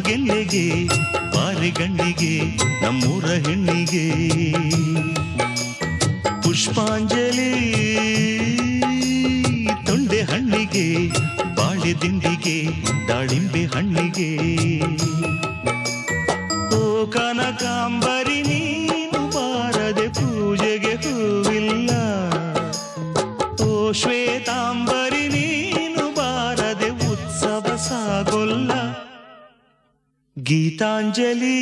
ಹಾಲುಗೆಲ್ಲೆಗೆ ಬಾರಿಗಣ್ಣಿಗೆ ನಮ್ಮೂರ ಹೆಣ್ಣಿಗೆ ಪುಷ್ಪಾಂಜಲಿ ತೊಂಡೆ ಹಣ್ಣಿಗೆ ಬಾಳೆ ದಿಂಡಿಗೆ ದಾಳಿಂಬೆ ಹಣ್ಣಿಗೆ ಓ ಕನಕಾಂಬರಿ ನೀನು ಬಾರದೆ ಪೂಜೆಗೆ ಹೂವಿಲ್ಲ ಓ ಶ್ವೇತಾಂಬರಿ ನೀನು ಬಾರದೆ ಉತ್ಸವ ಸಾಗೊಲ್ಲ ಗೀತಾಂಜಲಿ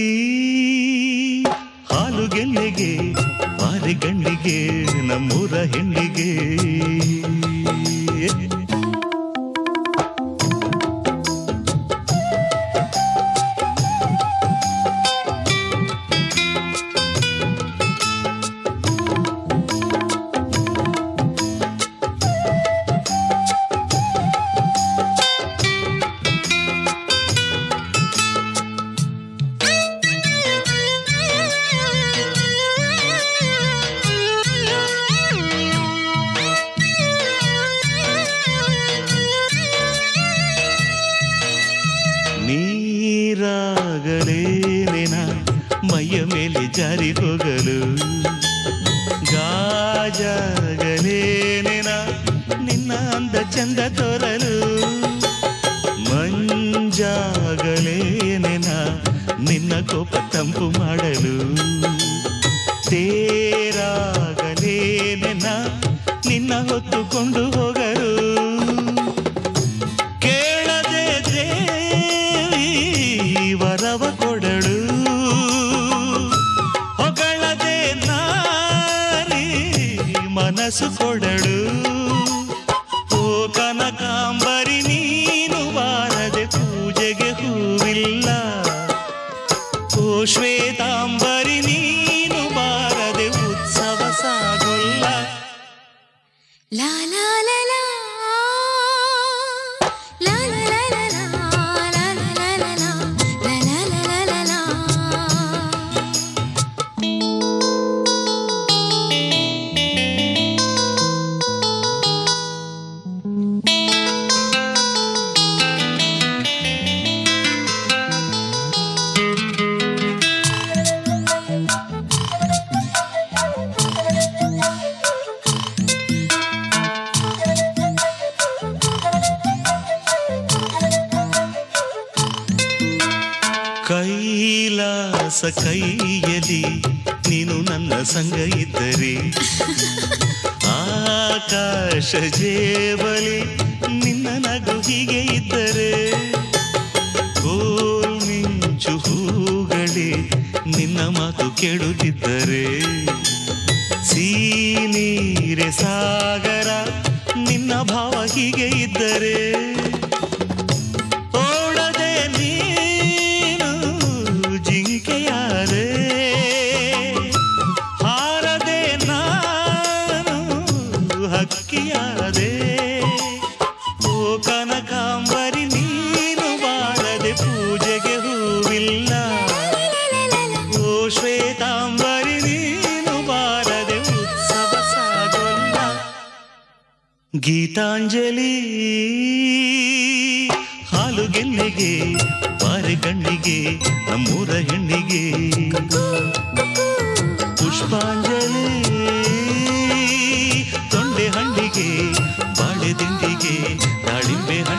ಹಾಲುಗೆಲ್ಲೆಗೆ ಬಾರಿಗಣ್ಣಿಗೆ ನಮ್ಮೂರ ಹೆಣ್ಣಿಗೆ ನೀರಾಗಲೇನೆನ ಮೈಯ ಮೇಲೆ ಜಾರಿ ಹೋಗಲು ಗಾಜಾಗಲೇನೆನ ನಿನ್ನ ಅಂದ ಚಂದ ತೋರಲು ಮಂಜಾಗಲೇನೆನ ನಿನ್ನ ಕೋಪ ತಂಪು ಮಾಡಲು ತೇರಾಗಲೇನೆನ ನಿನ್ನ ಹೊತ್ತುಕೊಂಡು ಹೋಗಲು ಕೇಳದೆ ದೇವಿ ವರವ ಕೊಡಳು ಹೊಗಳದೆ ನಾರಿ ಮನಸ್ಸು ಕೊಡಳು ಓ ಕನಕಾಂಬರಿ ನೀನು ಬಾರದೆ ಪೂಜೆಗೆ ಹೂವಿಲ್ಲ ಓ ಶ್ವೇತಾಂಬರಿ ನೀನು ಬಾರದೆ ಉತ್ಸವ ಸಾಗೊಲ್ಲ La la la la La la la la la La la la la la La la la la la la Kailasa ಕೈಯಲಿ ನೀನು ನನ್ನ ಸಂಗ ಇದ್ದರೆ ಆಕಾಶ ಜೇಬಲಿ ನಿನ್ನ ನಗು ಹೀಗೆ ಇದ್ದರೆ ಗೋಲ್ ಮಿಂಚು ಹೂಗಳೇ ನಿನ್ನ ಮಾತು ಕೇಳುತ್ತಿದ್ದರೆ ಸೀನೀರೆ ಸಾಗರ ನಿನ್ನ ಭಾವ ಹೀಗೆ ಇದ್ದರೆ ಓಡದೆ ನೀನು ಜಿಂಕೆಯಾದೆ ಹಾರದೆ ನಾನು ಹಕ್ಕಿಯಾದೆ ಓ ಕನಕಾಂಬರಿ ನೀನು ಬಾರದೆ ಪೂಜೆಗೆ ಹೂವಿಲ್ಲ ಓ ಶ್ವೇತಾಂಬರಿ ನೀನು ಬಾರದೆ ಉತ್ಸವ ಸಾಗೊಲ್ಲ ಗೀತಾಂಜಲಿ ಹಾಲುಗೆಲ್ಲೆಗೆ ಬಾರೆಗಣ್ಣಿಗೆ ನಮ್ಮೂರ ಹೆಣ್ಣಿಗೆ ಪುಷ್ಪಾಂಜಲಿ ತೊಂಡೆ ಹಣ್ಣಿಗೆ ಬಾಳೆ ದಿಂಡಿಗೆ ದಾಳಿಂಬೆ ಹಣ್ಣಿಗೆ